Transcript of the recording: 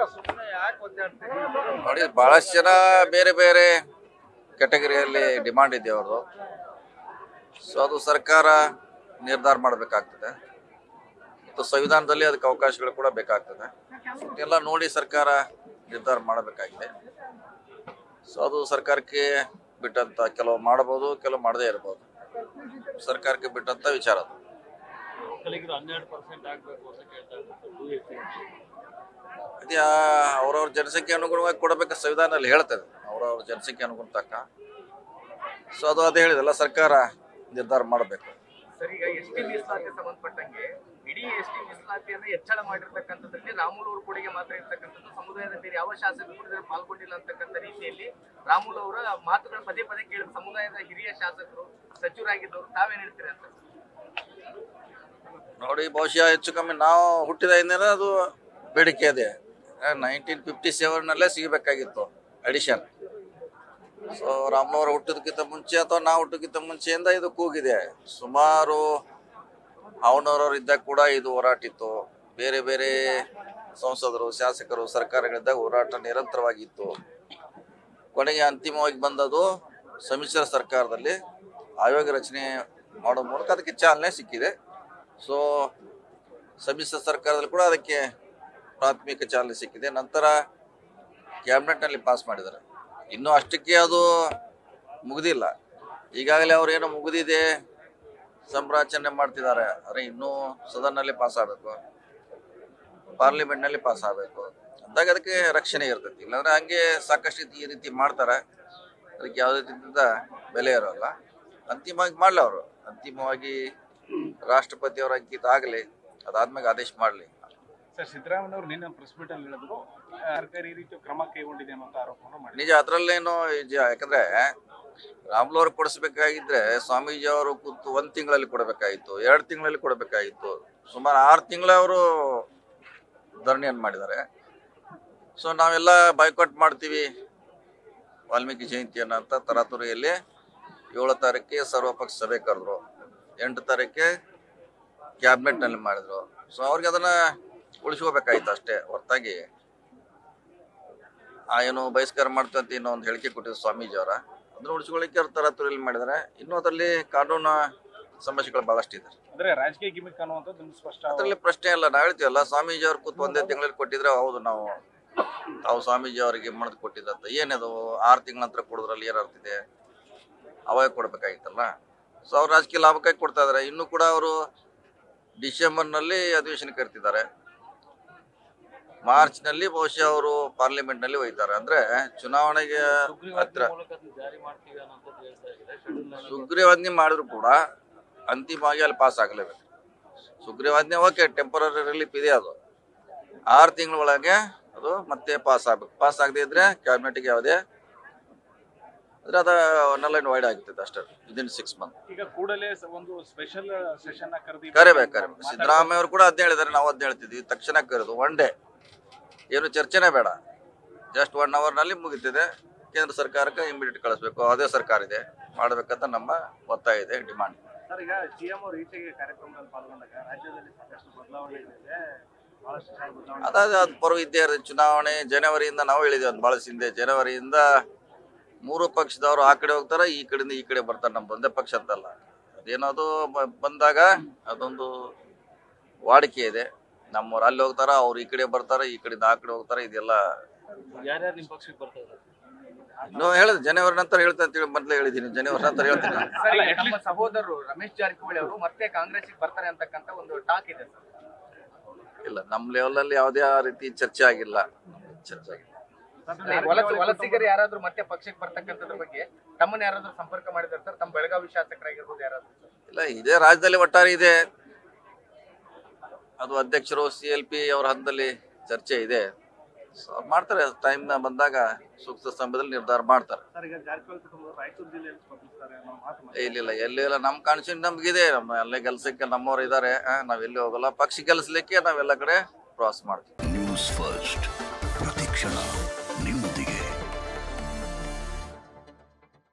ನೋಡಿ ಬಹಳಷ್ಟು ಜನ ಬೇರೆ ಬೇರೆ ಕೆಟಗರಿಯಲ್ಲಿ ಡಿಮಾಂಡ್ ಇದೆ ಅವ್ರದ್ದು ಸೊ ಅದು ಸರ್ಕಾರ ನಿರ್ಧಾರ ಮಾಡಬೇಕಾಗ್ತದೆ ಮತ್ತು ಸಂವಿಧಾನದಲ್ಲಿ ಅದಕ್ಕೆ ಅವಕಾಶಗಳು ಕೂಡ ಬೇಕಾಗ್ತದೆ ಎಲ್ಲ ನೋಡಿ ಸರ್ಕಾರ ನಿರ್ಧಾರ ಮಾಡಬೇಕಾಗಿದೆ ಸೊ ಅದು ಸರ್ಕಾರಕ್ಕೆ ಬಿಟ್ಟಂತ ಕೆಲವು ಮಾಡಬಹುದು ಕೆಲವು ಮಾಡದೇ ಇರಬಹುದು ಸರ್ಕಾರಕ್ಕೆ ಬಿಟ್ಟಂತ ವಿಚಾರ ಅದು ಒಕ್ಕಲಿಗರು ಹನ್ನೆರಡು ಪರ್ಸೆಂಟ್ ಆಗ್ಬೇಕು ಅಂತ ಕೇಳ್ತಾ ಇದ್ದಾರೆ ಅದೇ ಅವ್ರವ್ರ ಜನಸಂಖ್ಯೆ ಅನುಗುಣವಾಗಿ ಕೊಡಬೇಕು ಸಂವಿಧಾನದಲ್ಲಿ ಹೇಳ್ತದೆ ಅವ್ರವ್ರ ಜನಸಂಖ್ಯೆ ಅನುಗುಣ ತಕ್ಕ ಸೊ ಅದು ಅದೇ ಹೇಳಿದಲ್ಲ ಸರ್ಕಾರ ನಿರ್ಧಾರ ಮಾಡಬೇಕು ಸರ್ ಈಗ ಎಸ್ ಟಿ ಮೀಸಲಾತಿಗೆ ಸಂಬಂಧಪಟ್ಟಂಗೆ ಇಡೀ ಎಸ್ ಟಿ ಮೀಸಲಾತಿಯನ್ನ ಹೆಚ್ಚಳ ಮಾಡಿರ್ತಕ್ಕಂಥದ್ರಲ್ಲಿ ರಾಮುಲು ಅವ್ರ ಕೊಡುಗೆ ಮಾತ್ರ ಇರ್ತಕ್ಕಂಥದ್ದು ಸಮುದಾಯದ ಬೇರೆ ಯಾವ ಶಾಸಕರು ಕೂಡ ಇದರಲ್ಲಿ ಪಾಲ್ಗೊಂಡಿಲ್ಲ ಅಂತಕ್ಕಂಥ ರೀತಿಯಲ್ಲಿ ರಾಮುಲು ಅವರ ಮಾತುಗಳು ಪದೇ ಪದೇ ಕೇಳಿ ಸಮುದಾಯದ ಹಿರಿಯ ಶಾಸಕರು ಸಚಿವರಾಗಿದ್ದವರು ತಾವೇನ್ ಹೇಳ್ತೀರಿ ಅಂತ ನೋಡಿ ಬಹುಶಃ ಹೆಚ್ಚು ಕಮ್ಮಿ ನಾವು ಹುಟ್ಟಿದ ಹಿಂದಿನ ಅದು ಬೇಡಿಕೆ ಇದೆ ನೈನ್ಟೀನ್ ಫಿಫ್ಟಿ ಸೆವೆನ್ನಲ್ಲೇ ಸಿಗಬೇಕಾಗಿತ್ತು ಅಡಿಷನ್ ಸೊ ರಾಮನವರ ಹುಟ್ಟೋದಕ್ಕಿಂತ ಮುಂಚೆ ಅಥವಾ ನಾವು ಹುಟ್ಟೋದಕ್ಕಿಂತ ಮುಂಚೆಯಿಂದ ಇದು ಕೂಗಿದೆ ಸುಮಾರು ಅವನವರವ್ರು ಇದ್ದಾಗ ಕೂಡ ಇದು ಹೋರಾಟ ಇತ್ತು ಬೇರೆ ಬೇರೆ ಸಂಸದರು ಶಾಸಕರು ಸರ್ಕಾರಗಳಿದ್ದಾಗ ಹೋರಾಟ ನಿರಂತರವಾಗಿತ್ತು ಕೊನೆಗೆ ಅಂತಿಮವಾಗಿ ಬಂದದು ಸಮ್ಮಿಶ್ರ ಸರ್ಕಾರದಲ್ಲಿ ಆಯೋಗ ರಚನೆ ಮಾಡೋ ಮೂಲಕ ಅದಕ್ಕೆ ಚಾಲನೆ ಸಿಕ್ಕಿದೆ ಸೊ ಸಮ್ಮಿಶ್ರ ಸರ್ಕಾರದಲ್ಲಿ ಕೂಡ ಅದಕ್ಕೆ ಪ್ರಾಥಮಿಕ ಚಾಲನೆ ಸಿಕ್ಕಿದೆ ನಂತರ ಕ್ಯಾಬಿನೆಟ್ನಲ್ಲಿ ಪಾಸ್ ಮಾಡಿದ್ದಾರೆ ಇನ್ನೂ ಅಷ್ಟಕ್ಕೆ ಅದು ಮುಗಿದಿಲ್ಲ ಈಗಾಗಲೇ ಅವ್ರೇನೋ ಮುಗಿದಿದೆ ಸಂರಾಚನೆ ಮಾಡ್ತಿದ್ದಾರೆ ಆದರೆ ಇನ್ನೂ ಸದನ್ನಲ್ಲಿ ಪಾಸ್ ಆಗಬೇಕು ಪಾರ್ಲಿಮೆಂಟ್ನಲ್ಲಿ ಪಾಸ್ ಆಗಬೇಕು ಅಂದಾಗ ಅದಕ್ಕೆ ರಕ್ಷಣೆ ಇರ್ತೈತಿ ಇಲ್ಲಾಂದ್ರೆ ಹಂಗೆ ಸಾಕಷ್ಟು ಈ ರೀತಿ ಮಾಡ್ತಾರೆ ಅದಕ್ಕೆ ಯಾವುದೇ ರೀತಿಯಿಂದ ಬೆಲೆ ಇರೋಲ್ಲ ಅಂತಿಮವಾಗಿ ಮಾಡಲಿ ಅವರು ಅಂತಿಮವಾಗಿ ರಾಷ್ಟ್ರಪತಿ ಅವರ ಅಂಕಿತ ಆಗಲಿ ಅದಾದ್ಮೇಲೆ ಆದೇಶ ಮಾಡಲಿ ಸರ್ ಸಿದ್ದರಾಮಯ್ಯ ಅವರು ನಿನ್ನೆ ಪ್ರೆಸ್ ಮೀಟ್ ಅಲ್ಲಿ ಹೇಳಿದ್ರು ಸರ್ಕಾರ ಈ ರೀತಿ ಕ್ರಮ ಕೈಗೊಂಡಿದೆ ಅನ್ನೋ ಆರೋಪವನ್ನು ಮಾಡಿ ನಿಜ ಅದರಲ್ಲೇನು ನಿಜ ಯಾಕಂದ್ರೆ ರಾಮ್ಲು ಅವ್ರು ಕೊಡಿಸ್ಬೇಕಾಗಿದ್ರೆ ಸ್ವಾಮೀಜಿ ಅವರು ಕೂತು ಒಂದ್ ತಿಂಗಳಲ್ಲಿ ಕೊಡಬೇಕಾಗಿತ್ತು ಎರಡು ತಿಂಗಳಲ್ಲಿ ಕೊಡಬೇಕಾಗಿತ್ತು ಸುಮಾರು ಆರು ತಿಂಗಳ ಅವರು ಧರಣಿಯನ್ನು ಮಾಡಿದ್ದಾರೆ ಸೊ ನಾವೆಲ್ಲ ಬಾಯ್ಕಾಟ್ ಮಾಡ್ತೀವಿ ವಾಲ್ಮೀಕಿ ಜಯಂತಿಯನ್ನು ಅಂತ ತರಾತುರಿಯಲ್ಲಿ ಏಳು ತಾರೀಕಿಗೆ ಸರ್ವಪಕ್ಷ ಸಭೆ ಕರೆದ್ರು ಎಂಟು ತಾರೀಕಿಗೆ ಕ್ಯಾಬಿನೆಟ್ನಲ್ಲಿ ಮಾಡಿದ್ರು ಸೊ ಅವ್ರಿಗೆ ಅದನ್ನ ಉಳಿಸ್ಕೋಬೇಕಾಯ್ತು ಅಷ್ಟೇ ಹೊರತಾಗಿ ಆ ಏನು ಬಹಿಷ್ಕಾರ ಮಾಡ್ತೀವಿ ಅಂತ ಇನ್ನೂ ಒಂದು ಹೇಳಿಕೆ ಕೊಟ್ಟಿದ್ರು ಸ್ವಾಮೀಜಿ ಅವರ ಅದನ್ನ ಉಳಿಸ್ಕೊಳ್ಳಿಕ್ಕೆ ಅವ್ರು ತರಾತುರಿಯಲ್ಲಿ ಮಾಡಿದ್ದಾರೆ ಇನ್ನೂ ಅದರಲ್ಲಿ ಕಾನೂನು ಸಮಸ್ಯೆಗಳು ಬಹಳಷ್ಟು ಇದೆ ಅಂದ್ರೆ ರಾಜಕೀಯ ಗಿಮಿಕ್ ಅನ್ನುವಂಥದ್ದು ನಿಮ್ಗೆ ಸ್ಪಷ್ಟ ಅದರಲ್ಲಿ ಪ್ರಶ್ನೆ ಇಲ್ಲ ನಾವು ಹೇಳ್ತೀವಲ್ಲ ಸ್ವಾಮೀಜಿ ಅವ್ರು ಕೂತು ಒಂದೇ ತಿಂಗಳಲ್ಲಿ ಕೊಟ್ಟಿದ್ರೆ ಹೌದು ನಾವು ತಾವು ಸ್ವಾಮೀಜಿ ಅವರಿಗೆ ಮಣದ್ ಕೊಟ್ಟಿದ್ದಂತ ಏನದು ಆರು ತಿಂಗಳ ನಂತರ ಕೊಡೋದ್ರಲ್ಲಿ ಏನು ಅರ್ಥ ಇದೆ ಅವಾಗ ಕೊಡ್ಬೇಕಾಗಿತ್ತಲ್ಲ ಸೊ ಅವ್ರು ರಾಜಕೀಯ ಲಾಭಕ್ಕಾಗಿ ಕೊಡ್ತಾ ಇದಾರೆ ಇನ್ನೂ ಕೂಡ ಅವರು ಡಿಸೆಂಬರ್ನಲ್ಲಿ ಅಧಿವೇಶನ ಕರಿತಿದ್ದಾರೆ ಮಾರ್ಚ್ನಲ್ಲಿ ಬಹುಶಃ ಅವರು ಪಾರ್ಲಿಮೆಂಟ್ನಲ್ಲಿ ಒಯ್ತಾರೆ ಅಂದ್ರೆ ಚುನಾವಣೆಗೆ ಹತ್ರ ಸುಗ್ರೀವಾಜ್ಞೆ ಮೂಲಕ ಅದನ್ನ ಜಾರಿ ಮಾಡ್ತೀವಿ ಅನ್ನೋಂಥದ್ದು ಹೇಳ್ತಾ ಇದ್ದಾರೆ ಶೆಡ್ಯೂಲ್ ಸುಗ್ರೀವಾಜ್ಞೆ ಮಾಡಿದ್ರು ಕೂಡ ಅಂತಿಮವಾಗಿ ಅಲ್ಲಿ ಪಾಸ್ ಆಗಲೇಬೇಕು ಸುಗ್ರೀವಾಜ್ಞೆ ಓಕೆ ಟೆಂಪರರಿ ರಿಲೀಫ್ ಇದೆ ಅದು ಆರು ತಿಂಗಳ ಒಳಗೆ ಅದು ಮತ್ತೆ ಪಾಸ್ ಆಗ್ಬೇಕು ಪಾಸ್ ಆಗದೆ ಇದ್ರೆ ಕ್ಯಾಬಿನೆಟ್ಗೆ ಯಾವುದೇ ಅಂದ್ರೆ ಅದ ನಲ್ಲ ವೈಡ್ ಆಗ್ತದೆ ಅಷ್ಟೇ ವಿದಿನ್ ಸಿಕ್ಸ್ ಮಂತ್ ಈಗ ಕೂಡಲೇ ಸ- ಒಂದು ಸ್ಪೆಷಲ್ ಸೆಷನ್ ಕರೆದಿ ಕರಿಬೇಕು ಕರಿಬೇಕು ಸಿದ್ದರಾಮಯ್ಯ ಅವರು ಕೂಡ ಅದ್ನ ಹೇಳಿದ್ದಾರೆ ನಾವು ಅದ್ನ ಹೇಳ್ತಿದ್ವಿ ತಕ್ಷಣ ಕರೆದು ಒನ್ ಡೇ ಏನು ಚರ್ಚೆನೇ ಬೇಡ ಜಸ್ಟ್ ಒನ್ ನಲ್ಲಿ ಮುಗಿತಿದೆ ಕೇಂದ್ರ ಸರ್ಕಾರಕ್ಕೆ ಇಮಿಡಿಯೇಟ್ ಕಳಿಸ್ಬೇಕು ಅದೇ ಸರ್ಕಾರ ಇದೆ ಮಾಡ್ಬೇಕಂತ ನಮ್ಮ ಒತ್ತಾಯ ಇದೆ ಡಿಮಾಂಡ್ ಸರ್ ಈಗ ಸಿಎಂ ಅವರು ಈಚೆಗೆ ಕಾರ್ಯಕ್ರಮದಲ್ಲಿ ಪಾಲ್ಗೊಂಡಾಗ ರಾಜ್ಯದಲ್ಲಿ ಸಾಕಷ್ಟು ಬದಲಾವಣೆ ಇದೆ ಬಹಳಷ್ಟು ಸಾರಿ ಬದಲಾವಣೆ ಅದಾದ ಅದು ಪರ್ವ ಇದ್ದೇ ಇರುತ್ತೆ. ಚುನಾವಣೆ ಜನವರಿಯಿಂದ ನಾವು ಹೇಳಿದ್ವಿ ಒಂದು ಭಾಳ ಹಿಂದೆ ಜನವರಿಯಿಂದ ಮೂರು ಪಕ್ಷದವರು ಆ ಕಡೆ ಹೋಗ್ತಾರೆ ಈ ಕಡೆಯಿಂದ ಈ ಕಡೆ ಬರ್ತಾರೆ ನಮ್ಮ ಒಂದೇ ಪಕ್ಷ ಅಂತಲ್ಲ ಅದೇನದು ಬ- ಬಂದಾಗ ಅದೊಂದು ವಾಡಿಕೆ ಇದೆ ನಮ್ಮವ್ರು ಅಲ್ಲಿ ಹೋಗ್ತಾರ ಅವ್ರು ಈ ಕಡೆ ಬರ್ತಾರೆ ಈ ಕಡೆಯಿಂದ ಆ ಕಡೆ ಹೋಗ್ತಾರೆ ಇದೆಲ್ಲ ಯಾರ್ಯಾರು ನಿಮ್ ಪಕ್ಷಕ್ಕೆ ಬರ್ತಾ ಇದ್ದಾರೆ ಇನ್ನೂ ಹೇಳಿದೆ ಜನವರಿ ನಂತರ ಹೇಳ್ತೇನೆ ಅಂತೇಳಿ ಮೊದಲೇ ಹೇಳಿದ್ದೀನಿ ಜನವರಿ ನಂತರ ಹೇಳ್ತೀನಿ ನಾನು. ಸರ್ ಈಗ ನಮ್ಮ ಸಹೋದರರು ರಮೇಶ್ ಜಾರಕಿಹೊಳಿ ಅವರು ಮತ್ತೆ ಕಾಂಗ್ರೆಸ್ಗೆ ಬರ್ತಾರೆ ಅಂತಕ್ಕಂಥ ಒಂದು ಟಾಕ್ ಇದೆ ಸರ್ ಇಲ್ಲ ನಮ್ಮ ಲೆವೆಲಲ್ಲಿ ಯಾವುದೇ ಆ ರೀತಿ ಚರ್ಚೆ ಆಗಿಲ್ಲ ಚರ್ಚೆ ಆಗಿಲ್ಲ ವಲಸ ವಲಸಿಗರು ಯಾರಾದ್ರೂ ಮತ್ತೆ ಪಕ್ಷಕ್ಕೆ ಬರ್ತಕ್ಕಂಥದ್ರ ಬಗ್ಗೆ ತಮ್ಮನ್ನ ಯಾರಾದ್ರೂ ಸಂಪರ್ಕ ಮಾಡಿದಾರೆ ಸರ್ ತಮ್ಮ ಬೆಳಗಾವಿ ಶಾಸಕರಾಗಿರ್ಬೋದು ಯಾರಾದ್ರೂ ಇಲ್ಲ ಇದೇ ರಾಜ್ಯದಲ್ಲಿ ಒಟ್ಟಾರೆ ಇದೆ ಅದು ಅಧ್ಯಕ್ಷರು ಸಿ ಎಲ್ ಪಿ ಅವರ ಹಂತದಲ್ಲಿ ಚರ್ಚೆ ಇದೆ ಸೊ ಅವ್ರು ಮಾಡ್ತಾರೆ ಟೈಮ್ ಬಂದಾಗ ಸೂಕ್ತ ಸಮಯದಲ್ಲಿ ನಿರ್ಧಾರ ಮಾಡ್ತಾರೆ ಸರ್ ಈಗ ಜಾರಕಿಹೊಳಿ ಕುಟುಂಬ ರಾಯಚೂರು ಜಿಲ್ಲೆಯಲ್ಲಿ ಸ್ಪರ್ಧಿಸ್ತಾರೆ ಅನ್ನೋ ಮಾತು ಏ, ಇಲ್ಲ ಇಲ್ಲ ಎಲ್ಲಿ ಇಲ್ಲ ನಮ್ಮ ಕಾಣಿಸಿ ನಮ್ಗಿದೆ ನಮ್ಮ ಅಲ್ಲೇ ಕೆಲಸಕ್ಕೆ ನಮ್ಮವ್ರು ಇದ್ದಾರೆ ನಾವ್ ಎಲ್ಲಿ ಹೋಗಲ್ಲ ಪಕ್ಷ ಗೆಲ್ಲಿಸ್ಲಿಕ್ಕೆ ನಾವೆಲ್ಲ ಕಡೆ ಪ್ರವಾಸ ಮಾಡ್ತೀವಿ ನ್ಯೂಸ್ ಫಸ್ಟ್ ಪ್ರತಿಕ್ಷಣ